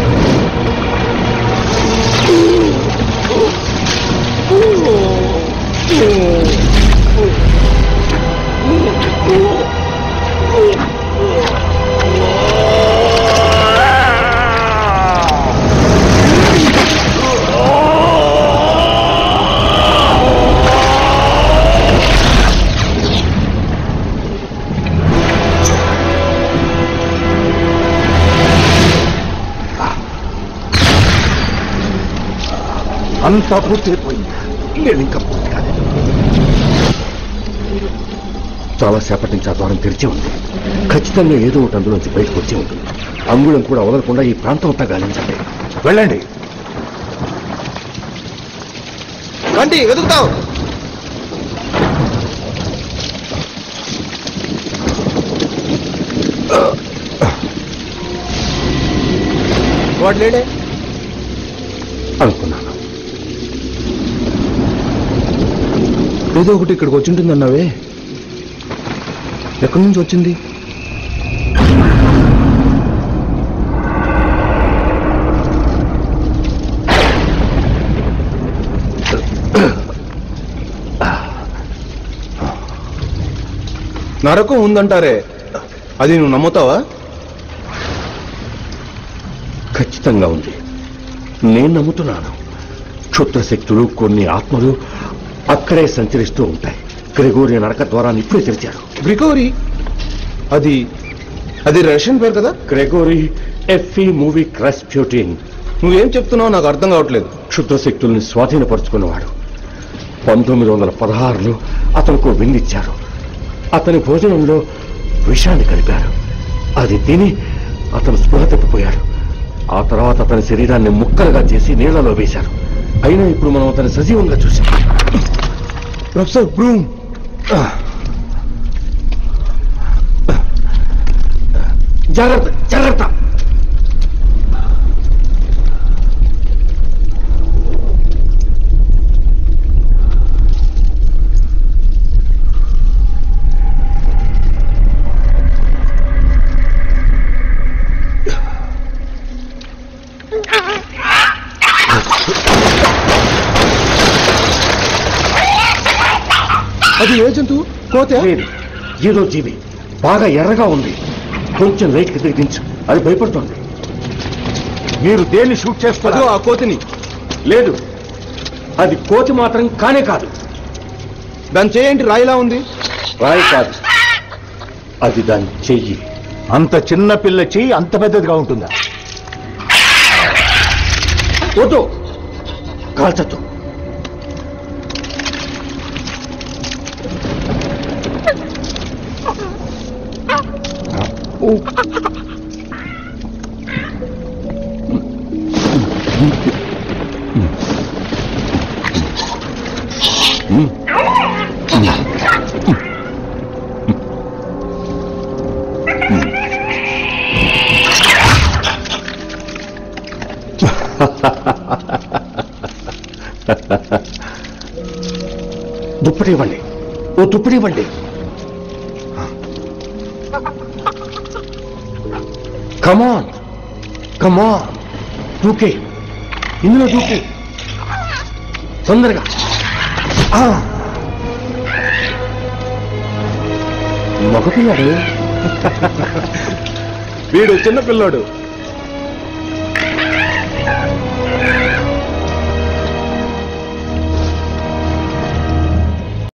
అంతా పూర్తయిపోయింది నేను ఇంకా పూర్తి కాలేదు చాలాసేపటి నుంచి ఆ ద్వారం తెరిచి ఉంది ఖచ్చితంగా ఏదో ఒకటి అందులోంచి బయటకు వచ్చి ఉంటుంది అంగుళం కూడా వదలకుండా ఈ ప్రాంతం అంతా గాలించండి వెళ్ళండి రండి వెతుకుతాం వాడు లేడే అనుకున్నాను ఏదో ఒకటి ఇక్కడికి వచ్చి ఉంటుంది అన్నావే ఎక్కడి నుంచి వచ్చింది నరకం ఉందంటారే అది నువ్వు నమ్ముతావా ఖచ్చితంగా ఉంది నేను నమ్ముతున్నాను క్షుద్ర శక్తులు కొన్ని ఆత్మలు అక్కడే సంచరిస్తూ ఉంటాయి గ్రెగోరి నరక ద్వారాన్ని ఇప్పుడే తెరిచారు గ్రిగోరీ అది అది రష్యన్ పేరు కదా గ్రెగోరీ ఎఫ్ఈ మూవీ క్రస్ ప్యూటిన్ నువ్వేం చెప్తున్నావు నాకు అర్థం కావట్లేదు క్షుద్ర శక్తుల్ని స్వాధీనపరుచుకున్నవాడు పంతొమ్మిది వందల పదహారులో అతనికి విందిచ్చారు అతని భోజనంలో విషాన్ని కలిపారు అది తిని అతను స్పృహ తప్పిపోయాడు ఆ తర్వాత అతని శరీరాన్ని ముక్కలుగా చేసి నీళ్లలో వేశారు అయినా ఇప్పుడు మనం అతని సజీవంగా చూసాం ప్రొఫెసర్ బ్రూమ్ జాగ్రత్త జాగ్రత్త అది ఏ జంతువు కోతే లేదు ఏదో జీవి బాగా ఎర్రగా ఉంది కొంచెం లైట్కి దిగించు అది భయపడుతోంది మీరు దేన్ని షూట్ అదో చేస్తారు ఆ కోతిని లేదు అది కోతి మాత్రం కానే కాదు దాని చేయండి రాయిలా ఉంది రాయి కాదు అది దాని చెయ్యి అంత చిన్న పిల్ల చెయ్యి అంత పెద్దదిగా ఉంటుందా వద్దు కాల్చద్దు దుప్పటి ఇవ్వండి ఓ దుప్పటి ఇవ్వండి కమాన్ కమాన్ దూకే ఇందులో దూకే తొందరగా ఆ. మగపిల్లాడు వీడు చిన్న పిల్లోడు